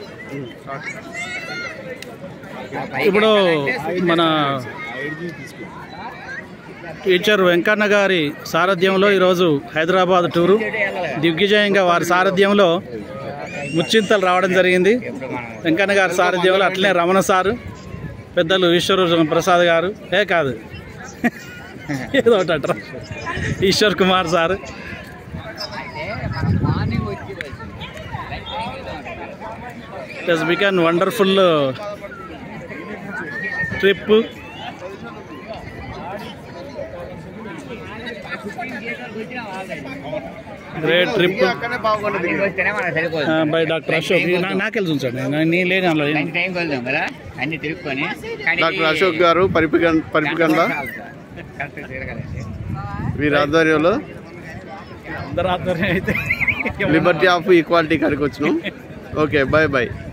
ఇప్పుడు మన టీచర్ వెంకన్న గారి సారథ్యంలో ఈరోజు హైదరాబాద్ టూరు దిగ్విజయంగా వారి సారథ్యంలో ముచ్చింతలు రావడం జరిగింది వెంకన్న గారి సారథ్యంలో అట్లనే రమణ సారు పెద్దలు ఈశ్వర ప్రసాద్ గారు ఏ కాదు ఏదో ఒకటి అంటారా Ishwar Kumar sir it become wonderful trip great trip వస్తేనే మనకు సరిపోదు బై డాక్టర్ అశోక్ నా- నాకెళ్ళి చూంచండి నేను- నేను లేని అందులో లేను. మంచి టైంకి వెళ్దాం కదా అన్ని తిరుక్కొని కానీ డాక్టర్ అశోక్ గారు పరిపిగం పరిపిగండ కరెక్ట్ తిరగాలండి వీరి ఆధ్వర్యంలో అందరూ ఆధ్వర్యం అయితే లిబర్టీ ఆఫ్ ఈక్వాలిటీ కాడికి వచ్చినాం ఓకే బాయ్ బాయ్